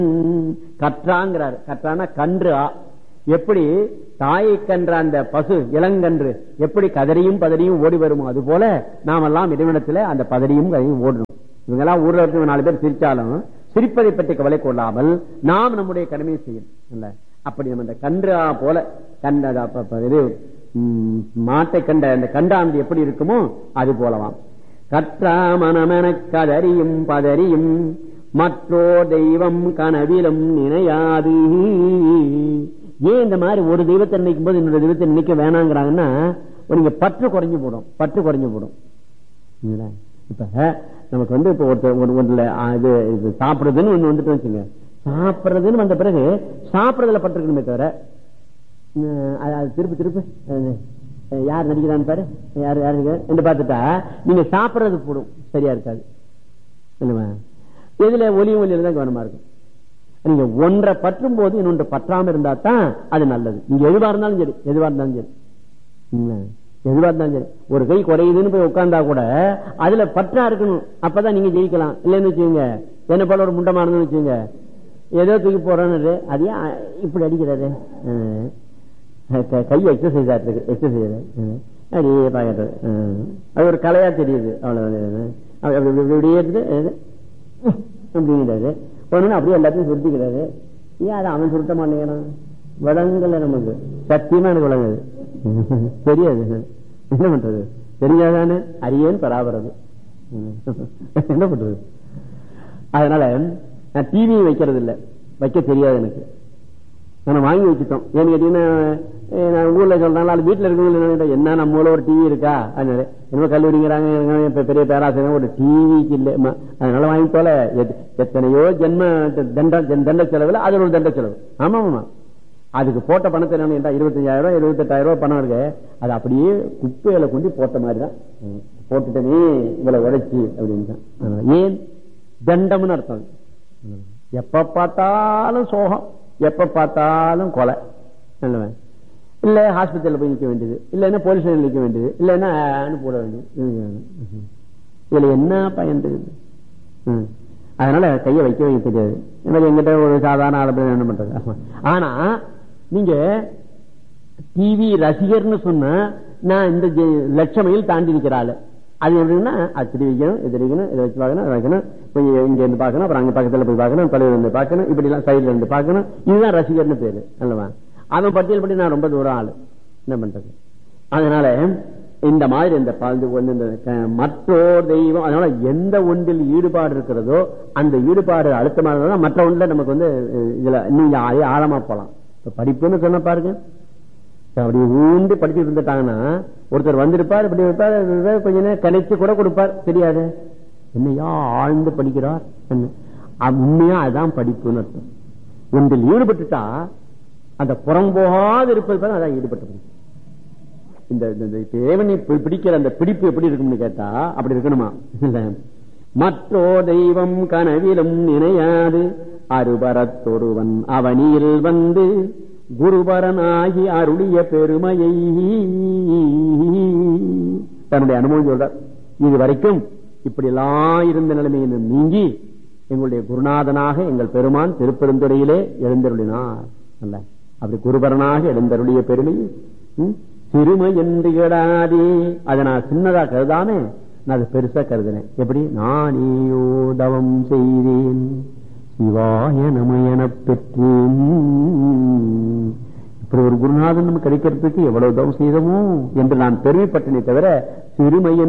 கற்றாங்கிறார் கற்றானா கன்று ஆ. எப்படி தாயை கன்ற அந்த பசு இளங்கன்று எப்படி கதறியும் பதறியும் ஓடி வருமோ அது போல நாமெல்லாம் இறைவனத்துல அந்த பதறியும் கதறியும் ஓடணும் இவங்க எல்லாம் ஊர்ல இருக்க நாலு பேர் சிரிச்சாலும் சிரிப்பதை பற்றி கவலை கொள்ளாமல் நாம் நம்முடைய கடமையை செய்யணும் இல்ல அப்படி நம்ம இந்த கன்று ஆ போல கண்ட அது அப்ப- அப்ப இது ம், மாட்டை கண்ட அந்த கண்டாந்து எப்படி இருக்குமோ அது போலவாம் கற்றா மனமென கதறியும் பதறியும் மற்றோ தெய்வம் கனவிலும் நினையாது ஏன் இந்த மாதிரி ஒரு தெய்வத்தை நினைக்கும் போது இன்னொரு தெய்வத்தை நினைக்க வேணாங்கிறாங்கன்னா நீங்க பற்று குறைஞ்சு போடும் பற்று குறைஞ்சு போடும் இல்லைங்களா? இப்ப நமக்கு வந்து இப்ப ஒருத்தர் ஒரு ஒன்றுல ஆ, இது இது சாப்பிடுறதுன்னு ஒண்ணு வந்துட்டு வச்சுங்க சாப்பிடுறதுன்னு வந்த பிறகு சாப்பிடுறதுல பட்டிருக்கணுமே தவிர உம், அது அது திருப்பி திருப்பி அது, அஹ், யார் நடிக்கிறான்னு பாரு யார் யார் நடிக்கிறா? என்று பார்த்துட்டா நீங்க சாப்பிடுறது போடும் சரியா இருக்காது இல்லைமா எதுல ஒலியும் ஒலியில தான் கவனமா இருக்கும் நீங்க ஒன்றை பற்றும் போது இன்னொன்று பற்றாம இருந்தா தான் அது நல்லது நீங்க எதுவா இருந்தாலும் சரி எதுவா இருந்தாலும் சரி இல்ல, எதுவா இருந்தாலும் சரி ஒரு கை குறையுதுன்னு போய் உட்கார்ந்தா கூட அதுல பற்றா இருக்கணும் அப்பதான் நீங்க ஜெயிக்கலாம் இல்லைன்னு வச்சுக்கோங்க என்ன போல ஒரு முண்டமானதுன்னு வச்சுக்கோங்க ஏதோ தூக்கி போறோன்னு அதே அஹ், இப்படி அடிக்கிறாரு அஹ், க- கை எக்ஸசைஸ் ஆயிருக்கு எக்ஸசைஸ் அப்படியே பாக்கிறது அது ஒரு கலையா தெரியுது அவ்வளவு அப்படி அப்படி இப்படி இப்படியே இருக்குது அது, அப்படிங்கிறாரு ஒண்ணு அப்படியே எல்லாத்தையும் சுருட்டிக்கிறாரு ஏன் அதை அவன் சுருட்ட மாட்டேங்கிறான் விளங்கல நமக்கு சத்தியமா எனக்கு விளங்குது தெரியாது என்ன பண்றது தெரியாதானே அரியேன் பராபரது என்ன பண்றது அதனால நான் டிவி வைக்கிறது இல்ல வைக்க தெரியாது எனக்கு நான் வாங்கி வச்சுட்டோம் ஏன்னு கேட்டீங்கன்னா அஹ் நான் ஊர்ல சொல்றேன் அது வீட்டுல இருக்கவங்க என்ன நம்ம ஊர்ல ஒரு டிவி இருக்கா அதனால என்ன கல்லூரிங்கிறாங்க இவங்க இப்ப பெரிய பேராசிரியர் ஒரு டிவிக்கு இல்ல ம- அதனால வாங்கி போல எத்- எத்தனையோ ஜென்ம தண்ட தண்ட செலவுல அது ஒரு தண்ட செலவு ஆமா ஆமா அதுக்கு போட்ட பணத்தை என்ன என்றா இருபத்தஞ்சாயிரம் ரூபாய் இருபத்தெட்டாயிரம் ரூபாய் பணம் இருக்கு அது அப்படியே குப்பையில கொண்டு போட்ட மாதிரி தான் ம். போட்டுட்டனே இவ்வளவு உழைச்சி அப்படின்னு தான் அதனால ஏன் தண்டம்னு அர்த்தம் ம். எப்ப பார்த்தாலும் சோகம் எப்ப பார்த்தாலும் கொலை நல்லவ. இல்ல ஹாஸ்பிட்டல்ல போய் நிக்க வேண்டியது இல்லைன்னா போலீஸ் ஸ்டேஷன் நிக்க வேண்டியது இல்லைன்னா ஆன்னு போட வேண்டியது ம். இதுல என்ன பயன் இருக்குது ம். அதனால கையை வைக்க வைக்க தெரியாது இந்த மாதிரி எங்கிட்ட ஒரு சாதாரண ஆளு போய் என்ன பண்றது ஆனா நீங்க டிவி ரசிகர்னு சொன்னா நான் இந்த ஜெ- லட்ச மைல் தாண்டி நிக்கிற ஆளு அது எப்படின்னா அது திரி வைக்கணும் இது வைக்கணும் இதை வச்சு பார்க்கணும் அதை வைக்கணும் கொஞ்சம் இங்க இருந்து பார்க்கணும் அப்புறம் அங்க பக்கத்துல போய் பார்க்கணும் தொலைவில் இருந்து பார்க்கணும் இப்படி எல்லாம் சைடுல இருந்து பார்க்கணும் இதுதான் ரசிகர்னு பேரு அல்லவா அவன் பட்டியல் படி நான் ரொம்ப தூரம் ஆளு என்ன பண்றது அதனால இந்த மாதிரி இந்த பால் ஒண்ணு இந்த க- மற்றோர் தெய்வம் அதனால எந்த ஒன்றில் ஈடுபாடு இருக்கிறதோ அந்த ஈடுபாடு அழுத்தமாக இருந்தா மற்ற ஒன்றுல நமக்கு வந்து அஹ், இதுல இன்னும் கொஞ்சம் ஆழ- ஆழமா போலாம் இப்ப படிப்புன்னு சொன்ன பாருங்க இப்ப அப்படி ஊண்டி படிச்சுட்டு இருந்துட்டாங்கன்னா ஒருத்தர் வந்திருப்பார் இப்படி இருப்பார் இப்படி இருப்பார், கொஞ்ச நேரம் கணிச்சு கூட கொடுப்பார் தெரியாது என்னையா ஆழ்ந்து படிக்கிறார் என்ன அ- உண்மையா அதான் படிப்புன்னு அர்த்தம் ஒன்றில் ஈடுபட்டுட்டா அந்த புறம் போகாது இருப்பது பாரு, அதான் ஈடுபட்டு இந்த இந்த- இந்த தேவனை பி- பிடிக்கிற அந்த பிடிப்பு எப்படி இருக்கும்னு கேட்டா அப்படி இருக்கணுமா இல்ல மற்றோ தெய்வம் கனவிலும் நினையாது அருபரத்தொருவன் அவனியில் வந்து குருபரனாகி அருளிய பெருமையை தன்னுடைய அனுபவம் சொல்றார் இது வரைக்கும் இப்படி எல்லாம் இருந்த நிலைமையை நீங்கி எங்களுடைய குருநாதனாக எங்கள் பெருமான் திருப்பெருந்துறையிலே எழுந்தருளினார் அல்ல அப்படி குருபரனாக எழுந்தருளிய பெருமை ம், சிறுமை என்று கேடாதே அதை நான் சின்னதா கருதானே நான் அதை பெருசா கருதினேன் எப்படி நானேயோ தவம் செய்தேன் சிவாய நமயனப் பெற்றேன் இப்படி ஒரு குருநாதன் நமக்கு கிடைக்கிறதுக்கு எவ்வளவு தவம் செய்தமோ என்று நான் பெருமைப்பட்டனே தவிர சிறுமையன்